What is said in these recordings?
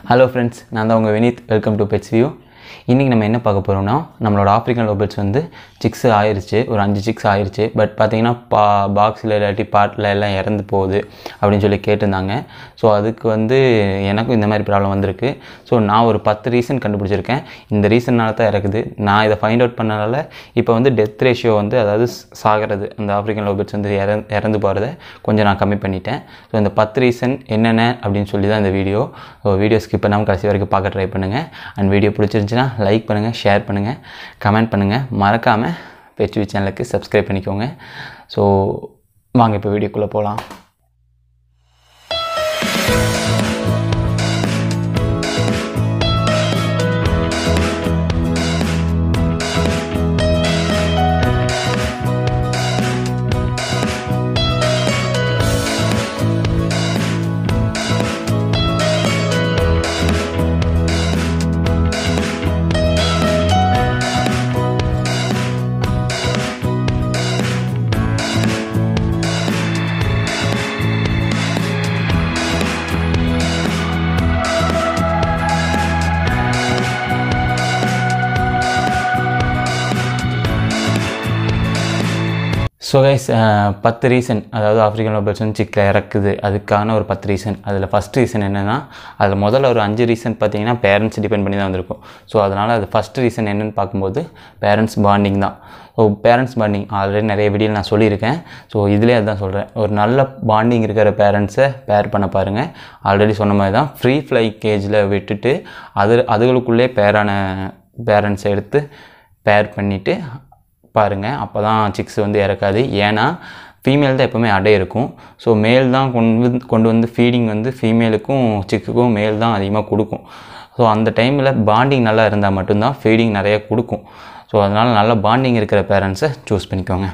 hello friends நான் தான் உங்கள் Vineeth welcome to pets view இன்றைக்கி நம்ம என்ன பார்க்க போகிறோம்னா நம்மளோட ஆப்ரிக்கன் லோபர்ட்ஸ் வந்து சிக்ஸ் ஆயிருச்சு ஒரு அஞ்சு சிக்ஸ் ஆயிருச்சு பட் பார்த்தீங்கன்னா பா பாக்ஸில் இல்லாட்டி பாட்டில் எல்லாம் இறந்து போகுது அப்படின்னு சொல்லி கேட்டிருந்தாங்க ஸோ அதுக்கு வந்து எனக்கும் இந்த மாதிரி ப்ராப்ளம் வந்திருக்கு ஸோ நான் ஒரு பத்து ரீசன் கண்டுபிடிச்சிருக்கேன் இந்த ரீசன்னால தான் இறக்குது நான் இதை ஃபைண்ட் அவுட் பண்ணனால இப்போ வந்து டெத் ரேஷியோ வந்து அதாவது சாகிறது அந்த ஆப்ரிக்கன் லோபர்ட்ஸ் வந்து இற இறந்து போகிறத கொஞ்சம் நான் கம்மி பண்ணிட்டேன் ஸோ இந்த பத்து ரீசன் என்னென்ன அப்படின்னு சொல்லி தான் இந்த வீடியோ ஸோ வீடியோ ஸ்கிப் பண்ணாமல் கடைசி வரைக்கும் பார்க்க ட்ரை பண்ணுங்கள் அண்ட் வீடியோ பிடிச்சிருந்துச்சுன்னா லைக் பண்ணுங்கள் ஷேர் பண்ணுங்கள் கமெண்ட் பண்ணுங்கள் மறக்காமல் பெட்வி சேனலுக்கு சப்ஸ்கிரைப் பண்ணிக்கோங்க ஸோ வாங்க இப்போ வீடியோக்குள்ளே போகலாம் ஸோ கைஸ் பத்து ரீசன் அதாவது ஆஃப்ரிக்கன் லோபர்ட்ஸ் வந்து சிக்கில் இறக்குது அதுக்கான ஒரு பத்து ரீசன் அதில் ஃபஸ்ட் ரீசன் என்னென்னா அதில் முதல்ல ஒரு அஞ்சு ரீசன் பார்த்தீங்கன்னா பேரண்ட்ஸ் டிபெண்ட் பண்ணி தான் வந்திருக்கும் ஸோ அதனால் அது ஃபஸ்ட் ரீசன் என்னென்னு பார்க்கும்போது பேரண்ட்ஸ் பாண்டிங் தான் ஸோ பேரண்ட்ஸ் பாண்டிங் ஆல்ரெடி நிறைய வீடியோவில் நான் சொல்லியிருக்கேன் ஸோ இதிலே அதுதான் சொல்கிறேன் ஒரு நல்ல பாண்டிங் இருக்கிற பேரண்ட்ஸை பேர் பண்ண பாருங்கள் ஆல்ரெடி சொன்ன மாதிரி தான் ஃப்ரீ ஃப்ளை கேஜில் விட்டுட்டு அது அதுகளுக்குள்ளே பேரான பேரண்ட்ஸை எடுத்து பேர் பண்ணிவிட்டு பாருங்கள் அப்போ தான் சிக்ஸ் வந்து இறக்காது ஏன்னா ஃபீமேல் தான் எப்போவுமே அடை இருக்கும் ஸோ மேல் தான் கொண்டு வந்து கொண்டு வந்து ஃபீடிங் வந்து ஃபீமேலுக்கும் சிக்குக்கும் மேல் தான் அதிகமாக கொடுக்கும் ஸோ அந்த டைமில் பாண்டிங் நல்லா இருந்தால் மட்டும்தான் ஃபீடிங் நிறைய கொடுக்கும் ஸோ அதனால் நல்ல பாண்டிங் இருக்கிற பேரண்ட்ஸை சூஸ் பண்ணிக்கோங்க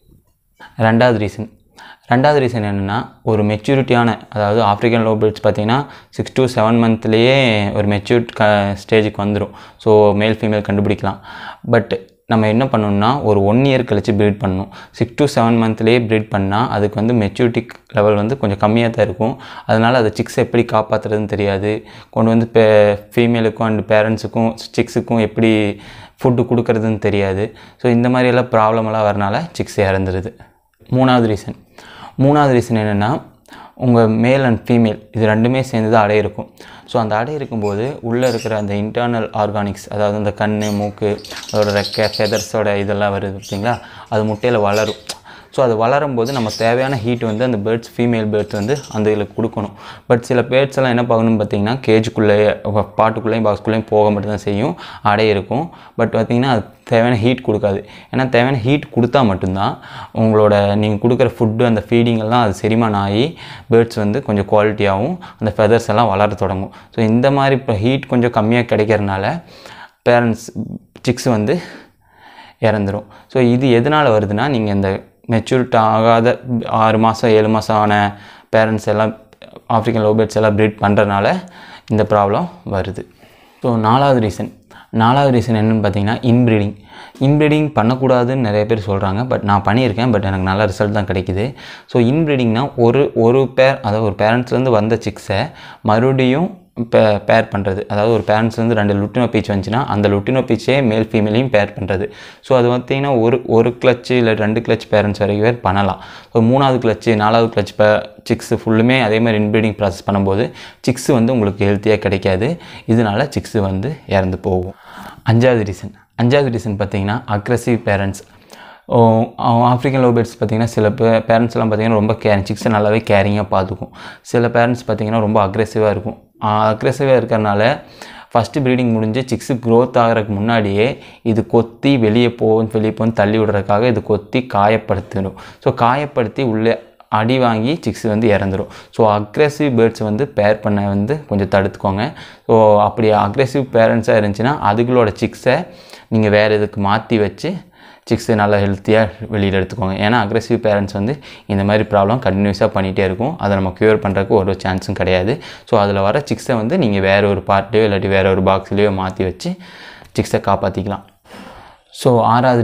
ரெண்டாவது ரீசன் ரெண்டாவது ரீசன் என்னென்னா ஒரு மெச்சூரிட்டியான அதாவது ஆப்ரிக்கன் லோபர்ட்ஸ் பார்த்திங்கன்னா சிக்ஸ் டு செவன் மந்த்லேயே ஒரு மெச்சூர்ட் க ஸ்டேஜுக்கு வந்துடும் ஸோ மேல் ஃபீமேல் கண்டுபிடிக்கலாம் பட் நம்ம என்ன பண்ணணும்னா ஒரு ஒன் இயர் கழித்து ப்ரீட் பண்ணணும் சிக்ஸ் டு செவன் மந்த்லேயே ப்ரீட் பண்ணால் அதுக்கு வந்து மெச்சூரிட்டி லெவல் வந்து கொஞ்சம் கம்மியாக தான் இருக்கும் அதனால் அது சிக்ஸ் எப்படி காப்பாற்றுறதுன்னு தெரியாது கொண்டு வந்து பே ஃபீமேலுக்கும் அண்ட் பேரண்ட்ஸுக்கும் சிக்ஸுக்கும் எப்படி ஃபுட்டு கொடுக்குறதுன்னு தெரியாது ஸோ இந்த மாதிரியெல்லாம் ப்ராப்ளமெல்லாம் வரனால சிக்ஸ் இறந்துருது மூணாவது ரீசன் மூணாவது ரீசன் என்னென்னா உங்கள் மேல் அண்ட் ஃபீமேல் இது ரெண்டுமே சேர்ந்து தான் அடை இருக்கும் ஸோ அந்த அடை இருக்கும்போது உள்ளே இருக்கிற அந்த இன்டர்னல் ஆர்கானிக்ஸ் அதாவது அந்த கண் மூக்கு அதோட ரெக்கை ஃபெதர்ஸோட இதெல்லாம் வருது பார்த்தீங்களா அது முட்டையில் வளரும் ஸோ அது வளரும்போது நம்ம தேவையான ஹீட் வந்து அந்த பேர்ட்ஸ் ஃபீமேல் பேர்ட்ஸ் வந்து அந்த இதில் கொடுக்கணும் பட் சில பேர்ட்ஸ் எல்லாம் என்ன பண்ணணும் பார்த்தீங்கன்னா கேஜுக்குள்ளேயே பாட்டுக்குள்ளேயும் பாக்ஸ்குள்ளேயும் போக மட்டும்தான் செய்யும் அடை இருக்கும் பட் பார்த்திங்கன்னா அது தேவையான ஹீட் கொடுக்காது ஏன்னா தேவையான ஹீட் கொடுத்தா மட்டும்தான் உங்களோட நீங்கள் கொடுக்குற ஃபுட்டு அந்த ஃபீடிங் எல்லாம் அது செரிமானம் ஆகி பேர்ட்ஸ் வந்து கொஞ்சம் குவாலிட்டியாகவும் அந்த ஃபெதர்ஸ் எல்லாம் வளர தொடங்கும் ஸோ இந்த மாதிரி இப்போ ஹீட் கொஞ்சம் கம்மியாக கிடைக்கிறனால பேரண்ட்ஸ் சிக்ஸ் வந்து இறந்துடும் ஸோ இது எதனால் வருதுன்னா நீங்கள் இந்த மெச்சூரிட்டி ஆகாத ஆறு மாதம் ஏழு மாதம் ஆன பேரண்ட்ஸ் எல்லாம் ஆப்ரிக்கன் லோபேட்ஸ் எல்லாம் ப்ரீட் பண்ணுறனால இந்த ப்ராப்ளம் வருது ஸோ நாலாவது ரீசன் நாலாவது ரீசன் என்னென்னு பார்த்தீங்கன்னா இன்ப்ரீடிங் இன்ப்ரீடிங் பண்ணக்கூடாதுன்னு நிறைய பேர் சொல்கிறாங்க பட் நான் பண்ணியிருக்கேன் பட் எனக்கு நல்ல ரிசல்ட் தான் கிடைக்குது ஸோ இன்ப்ரீடிங்னால் ஒரு ஒரு பேர் அதாவது ஒரு பேரண்ட்ஸ்லேருந்து வந்த சிக்ஸை மறுபடியும் பே பேர் பண்ணுறது அதாவது ஒரு பேரண்ட்ஸ்லேருந்து ரெண்டு லுட்டினோ பீச் வந்துச்சுன்னா அந்த லுட்டினோ பீச்சே மேல் ஃபீமேலையும் பேர் பண்ணுறது ஸோ அது பார்த்திங்கன்னா ஒரு ஒரு கிளச்சு இல்லை ரெண்டு கிளச் பேரண்ட்ஸ் வரைக்கும் பேர் பண்ணலாம் ஸோ மூணாவது கிளச்சு நாலாவது கிளச் பே சிக்ஸு ஃபுல்லுமே அதே மாதிரி இன்ப்ரீடிங் ப்ராசஸ் பண்ணும்போது சிக்ஸு வந்து உங்களுக்கு ஹெல்த்தியாக கிடைக்காது இதனால் சிக்ஸு வந்து இறந்து போகும் அஞ்சாவது ரீசன் அஞ்சாவது ரீசன் பார்த்திங்கன்னா அக்ரஸிவ் பேரண்ட்ஸ் ஆஃப்ரிக்கன் லோபேட்ஸ் பார்த்திங்கன்னா சில பே பேரண்ட்ஸ்லாம் பார்த்திங்கன்னா ரொம்ப கேரிங் சிக்ஸை நல்லாவே கேரிங்காக பார்த்துக்கும் சில பேரண்ட்ஸ் பார்த்திங்கன்னா ரொம்ப அக்ரெசிவாக இருக்கும் அக்ரெசிவாக இருக்கிறனால ஃபஸ்ட்டு ப்ரீடிங் முடிஞ்சு சிக்ஸு க்ரோத் ஆகிறதுக்கு முன்னாடியே இது கொத்தி வெளியே போகும் வெளியே போகும் தள்ளி விடுறதுக்காக இது கொத்தி காயப்படுத்திடும் ஸோ காயப்படுத்தி உள்ளே அடி வாங்கி சிக்ஸ் வந்து இறந்துடும் ஸோ அக்ரெசிவ் பேர்ட்ஸ் வந்து பேர் பண்ண வந்து கொஞ்சம் தடுத்துக்கோங்க ஸோ அப்படி அக்ரெசிவ் பேரண்ட்ஸாக இருந்துச்சுன்னா அதுகளோட சிக்ஸை நீங்கள் வேறு இதுக்கு மாற்றி வச்சு சிக்ஸு நல்லா ஹெல்த்தியாக வெளியில் எடுத்துக்கோங்க ஏன்னா அக்ரெசிவ் பேரண்ட்ஸ் வந்து இந்த மாதிரி ப்ராப்ளம் கண்டினியூஸாக பண்ணிகிட்டே இருக்கும் அதை நம்ம க்யூர் பண்ணுறதுக்கு ஒரு சான்ஸும் கிடையாது ஸோ அதில் வர சிக்ஸை வந்து நீங்கள் வேறு ஒரு பார்ட்லேயோ இல்லாட்டி வேறு ஒரு பாக்ஸ்லேயோ மாற்றி வச்சு சிக்ஸை காப்பாற்றிக்கலாம் ஸோ ஆறாவது ரீசன்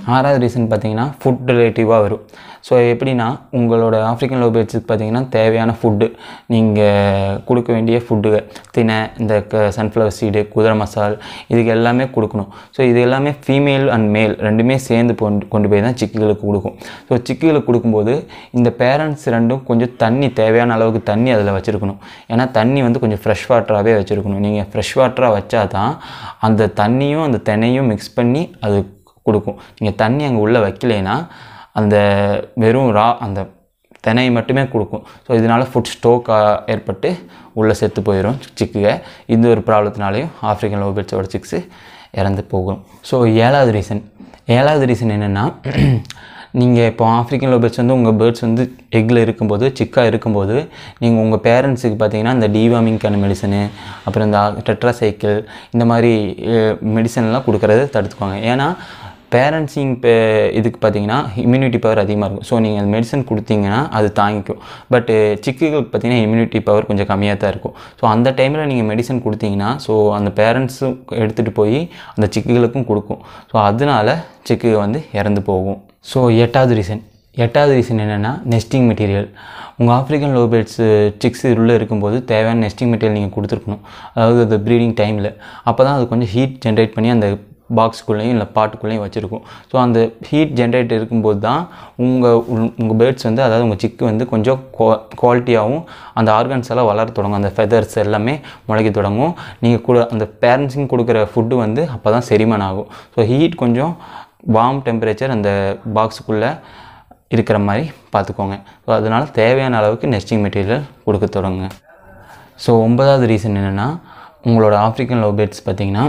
ஆறாவது ரீசன் பார்த்தீங்கன்னா ஃபுட் ரிலேட்டிவாக வரும் ஸோ எப்படின்னா உங்களோட ஆஃப்ரிக்கன் லோபேட்ஸுக்கு பார்த்தீங்கன்னா தேவையான ஃபுட்டு நீங்கள் கொடுக்க வேண்டிய ஃபுட்டு தினை இந்த க சன்ஃப்ளவர் சீடு குதிரை மசால் இதுக்கு எல்லாமே கொடுக்கணும் ஸோ இது எல்லாமே ஃபீமேல் அண்ட் மேல் ரெண்டுமே சேர்ந்து கொண்டு கொண்டு போய் தான் சிக்குகளுக்கு கொடுக்கும் ஸோ சிக்குகளுக்கு கொடுக்கும்போது இந்த பேரண்ட்ஸ் ரெண்டும் கொஞ்சம் தண்ணி தேவையான அளவுக்கு தண்ணி அதில் வச்சுருக்கணும் ஏன்னா தண்ணி வந்து கொஞ்சம் ஃப்ரெஷ் வாட்டராகவே வச்சுருக்கணும் நீங்கள் ஃப்ரெஷ் வாட்டராக வச்சா தான் அந்த தண்ணியும் அந்த தென்னையும் மிக்ஸ் பண்ணி அது கொடுக்கும் நீங்கள் தண்ணி அங்கே உள்ளே வைக்கலைன்னா அந்த வெறும் ரா அந்த தினை மட்டுமே கொடுக்கும் ஸோ இதனால் ஃபுட் ஸ்டோக் ஏற்பட்டு உள்ளே செத்து போயிடும் சிக்குக இந்த ஒரு ப்ராப்ளத்தினாலையும் ஆஃப்ரிக்கன் லோபேட்ஸோட சிக்ஸு இறந்து போகும் ஸோ ஏழாவது ரீசன் ஏழாவது ரீசன் என்னென்னா நீங்கள் இப்போ ஆஃப்ரிக்கன் லோபேட்ஸ் வந்து உங்கள் பேர்ட்ஸ் வந்து எக்கில் இருக்கும்போது சிக்காக இருக்கும்போது நீங்கள் உங்கள் பேரண்ட்ஸுக்கு பார்த்தீங்கன்னா இந்த டிவார்மிங்க்கான மெடிசனு அப்புறம் இந்த டெட்ராசைக்கிள் இந்த மாதிரி மெடிசன்லாம் கொடுக்கறத தடுத்துக்குவாங்க ஏன்னா பேரண்ட்ஸிங் இப்போ இதுக்கு பார்த்தீங்கன்னா இம்யூனிட்டி பவர் அதிகமாக இருக்கும் ஸோ நீங்கள் அந்த மெடிசன் கொடுத்தீங்கன்னா அது தாங்கிக்கும் பட்டு சிக்குகளுக்கு பார்த்தீங்கன்னா இம்யூனிட்டி பவர் கொஞ்சம் கம்மியாக தான் இருக்கும் ஸோ அந்த டைமில் நீங்கள் மெடிசன் கொடுத்தீங்கன்னா ஸோ அந்த பேரண்ட்ஸும் எடுத்துகிட்டு போய் அந்த சிக்குகளுக்கும் கொடுக்கும் ஸோ அதனால சிக்குக வந்து இறந்து போகும் ஸோ எட்டாவது ரீசன் எட்டாவது ரீசன் என்னென்னா நெஸ்டிங் மெட்டீரியல் உங்கள் ஆஃப்ரிக்கன் லோபேட்ஸு சிக்ஸ் உள்ளே இருக்கும்போது தேவையான நெஸ்டிங் மெட்டீரியல் நீங்கள் கொடுத்துருக்கணும் அதாவது அது ப்ரீடிங் டைமில் அப்போ தான் அது கொஞ்சம் ஹீட் ஜென்ரேட் பண்ணி அந்த பாக்ஸ்குள்ளேயும் இல்லை பாட்டுக்குள்ளேயும் வச்சுருக்கும் ஸோ அந்த ஹீட் ஜென்ரேட் இருக்கும்போது தான் உங்கள் உங்கள் பேர்ட்ஸ் வந்து அதாவது உங்கள் சிக்கு வந்து கொஞ்சம் குவா குவாலிட்டியாகவும் அந்த ஆர்கன்ஸ் எல்லாம் வளர தொடங்கும் அந்த ஃபெதர்ஸ் எல்லாமே முளைக்க தொடங்கும் நீங்கள் கூட அந்த பேரண்ட்ஸுங்க கொடுக்குற ஃபுட்டு வந்து அப்போ தான் செரிமானம் ஆகும் ஸோ ஹீட் கொஞ்சம் வார்ம் டெம்பரேச்சர் அந்த பாக்ஸுக்குள்ளே இருக்கிற மாதிரி பார்த்துக்கோங்க ஸோ அதனால் தேவையான அளவுக்கு நெஸ்டிங் மெட்டீரியல் கொடுக்க தொடங்குங்க ஸோ ஒன்பதாவது ரீசன் என்னென்னா உங்களோட ஆஃப்ரிக்கன் லோபேட்ஸ் பார்த்திங்கன்னா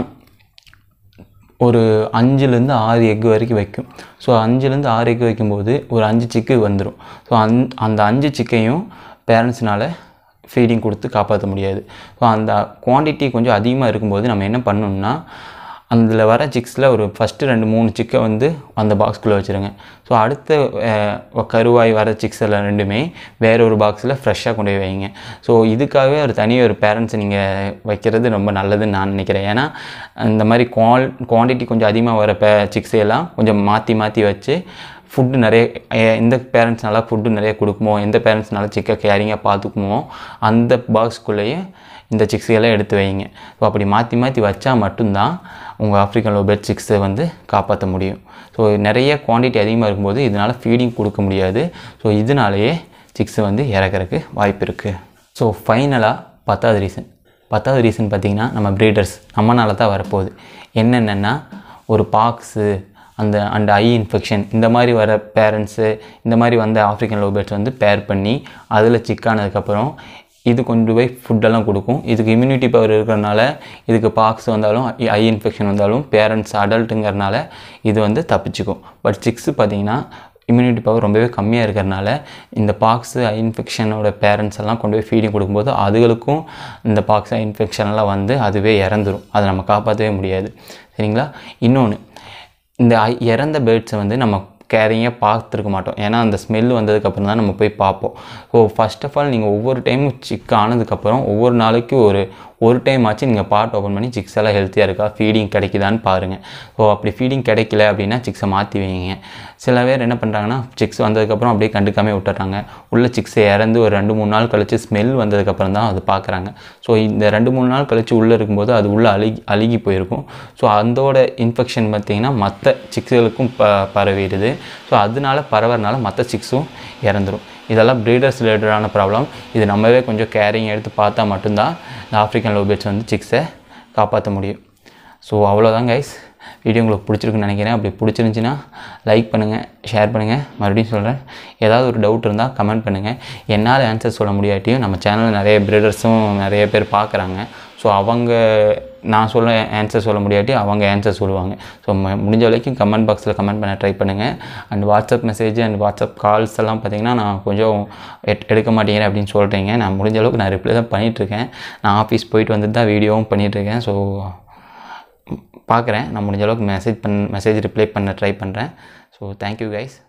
ஒரு அஞ்சுலேருந்து ஆறு எக்கு வரைக்கும் வைக்கும் ஸோ அஞ்சுலேருந்து ஆறு எக்கு வைக்கும்போது ஒரு அஞ்சு சிக்கு வந்துடும் ஸோ அந் அந்த அஞ்சு சிக்கையும் பேரண்ட்ஸ்னால் ஃபீடிங் கொடுத்து காப்பாற்ற முடியாது ஸோ அந்த குவான்டிட்டி கொஞ்சம் அதிகமாக இருக்கும்போது நம்ம என்ன பண்ணணும்னா அதில் வர சிக்ஸில் ஒரு ஃபஸ்ட்டு ரெண்டு மூணு சிக்கை வந்து அந்த பாக்ஸ்குள்ளே வச்சுருங்க ஸோ அடுத்த அஹ், கருவாய் வர சிக்ஸ் எல்லாம் ரெண்டுமே வேற ஒரு பாக்ஸில் ஃப்ரெஷ்ஷாக கொண்டு போய் வைங்க ஸோ இதுக்காகவே ஒரு தனி ஒரு பேரண்ட்ஸ் நீங்கள் வைக்கிறது ரொம்ப நல்லதுன்னு நான் நினைக்கிறேன் ஏன்னா இந்த மாதிரி குவால் குவான்டிட்டி கொஞ்சம் அதிகமாக வர பே சிக்ஸையெல்லாம் கொஞ்சம் மாற்றி மாற்றி வச்சு ஃபுட்டு நிறைய எ- எந்த பேரண்ட்ஸ் நல்லா ஃபுட்டு நிறைய கொடுக்குமோ எந்த பேரண்ட்ஸ் நல்லா சிக்கை கேரிங்காக பார்த்துக்குமோ அந்த பாக்ஸ்குள்ளேயே இந்த சிக்ஸையெல்லாம் எடுத்து வைங்க ஸோ அப்படி மாற்றி மாற்றி வச்சா மட்டும்தான் உங்கள் ஆஃப்ரிக்கன் லோபெட் சிக்ஸை வந்து காப்பாற்ற முடியும் ஸோ நிறைய குவான்டிட்டி அதிகமாக இருக்கும்போது இதனால் ஃபீடிங் கொடுக்க முடியாது ஸோ இதனாலேயே சிக்ஸு வந்து இறக்கறதுக்கு வாய்ப்பு இருக்குது ஸோ ஃபைனலாக பத்தாவது ரீசன் பத்தாவது ரீசன் பார்த்திங்கன்னா நம்ம ப்ரீடர்ஸ் நம்மனால தான் வரப்போகுது என்னென்னா ஒரு பாக்ஸு அந்த அண்ட் ஐ இன்ஃபெக்ஷன் இந்த மாதிரி வர பேரண்ட்ஸு இந்த மாதிரி வந்த ஆஃப்ரிக்கன் லோபேட்ஸ் வந்து பேர் பண்ணி அதில் சிக்கானதுக்கப்புறம் இது கொண்டு போய் ஃபுட்டெல்லாம் கொடுக்கும் இதுக்கு இம்யூனிட்டி பவர் இருக்கிறனால இதுக்கு பாக்ஸ் வந்தாலும் ஐ இன்ஃபெக்ஷன் வந்தாலும் பேரண்ட்ஸ் அடல்ட்டுங்கிறனால இது வந்து தப்பிச்சுக்கும் பட் சிக்ஸு பார்த்தீங்கன்னா இம்யூனிட்டி பவர் ரொம்பவே கம்மியாக இருக்கிறனால இந்த பாக்ஸு ஐ இன்ஃபெக்ஷனோட பேரண்ட்ஸ் எல்லாம் கொண்டு போய் ஃபீடிங் கொடுக்கும்போது அதுகளுக்கும் இந்த பாக்ஸ் ஐ இன்ஃபெக்ஷன்லாம் வந்து அதுவே இறந்துரும் அதை நம்ம காப்பாற்றவே முடியாது சரிங்களா இன்னொன்று இந்த ஐ- இறந்த பேர்ட்ஸை வந்து நம்ம கேரிங்காக பார்த்துருக்க மாட்டோம் ஏன்னா அந்த ஸ்மெல் வந்ததுக்கப்புறம் தான் நம்ம போய் பார்ப்போம் ஸோ ஃபர்ஸ்ட் ஆஃப் ஆல் நீங்கள் ஒவ்வொரு டைமும் சிக் ஆனதுக்கப்புறம் ஒவ்வொரு நாளைக்கு ஒரு ஒரு டைம் ஆச்சு நீங்கள் பாட் ஓப்பன் பண்ணி சிக்ஸ் எல்லாம் ஹெல்த்தியாக இருக்கா ஃபீடிங் கிடைக்குதான்னு பாருங்கள் ஸோ அப்படி ஃபீடிங் கிடைக்கல அப்படின்னா சிக்ஸை மாற்றி வைங்க சில பேர் என்ன பண்ணுறாங்கன்னா சிக்ஸ் வந்ததுக்கப்புறம் அப்படியே கண்டுக்காமே விட்டுறாங்க உள்ள சிக்ஸை இறந்து ஒரு ரெண்டு மூணு நாள் கழிச்சு ஸ்மெல் வந்ததுக்கப்புறம் தான் அது பார்க்குறாங்க ஸோ இந்த ரெண்டு மூணு நாள் கழிச்சு உள்ளே இருக்கும்போது அது உள்ளே அழுகி அழுகி போயிருக்கும் ஸோ அதோட இன்ஃபெக்ஷன் பார்த்திங்கன்னா மற்ற சிக்ஸுகளுக்கும் ப பரவிடுது ஸோ அதனால பரவறனால மற்ற சிக்ஸும் இறந்துரும் இதெல்லாம் ப்ரீடர்ஸ் ரிலேட்டடான ப்ராப்ளம் இது நம்மவே கொஞ்சம் கேரிங் எடுத்து பார்த்தா மட்டும்தான் இந்த ஆஃப்ரிக்கன் லோபேட்ஸ் வந்து சிக்ஸை காப்பாற்ற முடியும் ஸோ அவ்வளோதான் கைஸ் வீடியோ உங்களுக்கு பிடிச்சிருக்குன்னு நினைக்கிறேன் அப்படி பிடிச்சிருந்துச்சின்னா லைக் பண்ணுங்கள் ஷேர் பண்ணுங்கள் மறுபடியும் சொல்கிறேன் ஏதாவது ஒரு டவுட் இருந்தால் கமெண்ட் பண்ணுங்கள் என்னால் ஆன்சர் சொல்ல முடியாட்டியும் நம்ம சேனலில் நிறைய பிரீடர்ஸும் நிறைய பேர் பார்க்குறாங்க ஸோ அவங்க நான் சொல்ல ஆன்சர் சொல்ல முடியாட்டி அவங்க ஆன்சர் சொல்லுவாங்க ஸோ முடிஞ்ச வரைக்கும் கமெண்ட் பாக்ஸில் கமெண்ட் பண்ண ட்ரை பண்ணுங்கள் and WhatsApp message and WhatsApp calls எல்லாம் பார்த்தீங்கன்னா நான் கொஞ்சம் எட் எடுக்க மாட்டேங்கிறேன் அப்படின்னு சொல்கிறீங்க நான் முடிஞ்ச அளவுக்கு நான் ரிப்ளை தான் பண்ணிகிட்ருக்கேன் நான் ஆஃபீஸ் போயிட்டு வந்துட்டு தான் வீடியோவும் பண்ணிகிட்ருக்கேன் ஸோ பார்க்குறேன் நான் முடிஞ்ச அளவுக்கு மெசேஜ் பண் மெசேஜ் ரிப்ளை பண்ண ட்ரை பண்ணுறேன் ஸோ தேங்க்யூ கைஸ்